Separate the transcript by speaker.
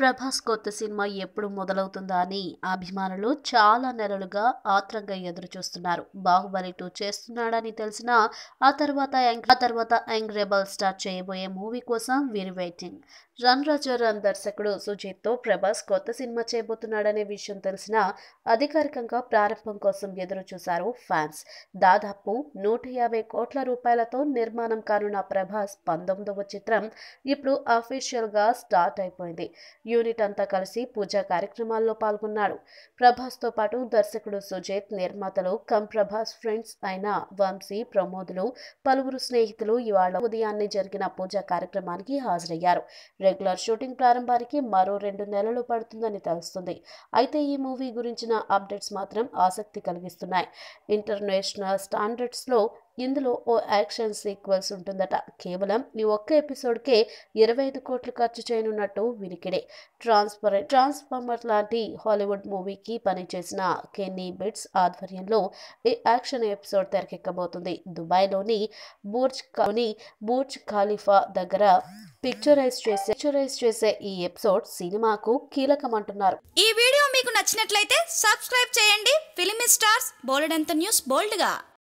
Speaker 1: ప్రభాస్ కొత్త సినిమా ఎప్పుడు మొదలవుతుందా అని అభిమానులు చాలా నెలలుగా ఆత్రంగా ఎదురు చూస్తున్నారు బాహుబలి టూ చేస్తున్నాడని తెలిసినా ఆ తర్వాత యంగ్- ఆ తర్వాత యంగ్ రెబల్ స్టార్ట్ చేయబోయే మూవీ కోసం వీరు వెయిటింగ్ రన్ రాజా రన్ దర్శకుడు సుజిత్ తో ప్రభాస్ కొత్త సినిమా చేయబోతున్నాడనే విషయం తెలిసినా అధికారికంగా ప్రారంభం కోసం ఎదురు చూశారు ఫ్యాన్స్ దాదాపు నూట యాభై కోట్ల రూపాయలతో నిర్మాణం కానున్న ప్రభాస్ పంతొమ్మిదవ చిత్రం ఇప్పుడు అఫీషియల్ గా స్టార్ట్ అయిపోయింది యూనిట్ అంతా కలిసి పూజా కార్యక్రమాల్లో పాల్గొన్నాడు ప్రభాస్తో పాటు దర్శకుడు సుజిత్ నిర్మాతలు కమ్ ప్రభాస్ ఫ్రెండ్స్ అయిన వంశీ ప్రమోదులు పలువురు స్నేహితులు ఇవాళ ఉదయాన్నే జరిగిన పూజా కార్యక్రమానికి హాజరయ్యారు రెగ్యులర్ షూటింగ్ ప్రారంభానికి మరో రెండు నెలలు పడుతుందని తెలుస్తుంది అయితే ఈ మూవీ గురించిన అప్డేట్స్ మాత్రం ఆసక్తి కలిగిస్తున్నాయి ఇంటర్నేషనల్ స్టాండర్డ్స్లో ఇందులో ఓ యాక్షన్ సీక్వెన్స్ ఉంటుందట కేవలం ఈ ఒక్క ఎపిసోడ్కే ఇరవై ఐదు కోట్లు ఖర్చు చేయనున్నట్టు వినికిడే ట్రాన్స్పరెంట్ ట్రాన్స్ఫార్మర్ లాంటి హాలీవుడ్ మూవీకి పనిచేసిన కెన్నీ బిట్స్ ఆధ్వర్యంలో ఈ యాక్షన్ ఎపిసోడ్ తెరకెక్కబోతుంది దుబాయ్లోని బూర్జ్ లోని బూర్జ్ ఖాలిఫా దగ్గర పిక్చరైజ్ చేసే పిక్చరైజ్ చేసే ఈ ఎపిసోడ్ సినిమాకు కీలకమంటున్నారు
Speaker 2: ఈ వీడియో మీకు నచ్చినట్లయితే సబ్స్క్రైబ్ చేయండి ఫిలిమి స్టార్స్ బోలెడంత న్యూస్ బోల్డ్గా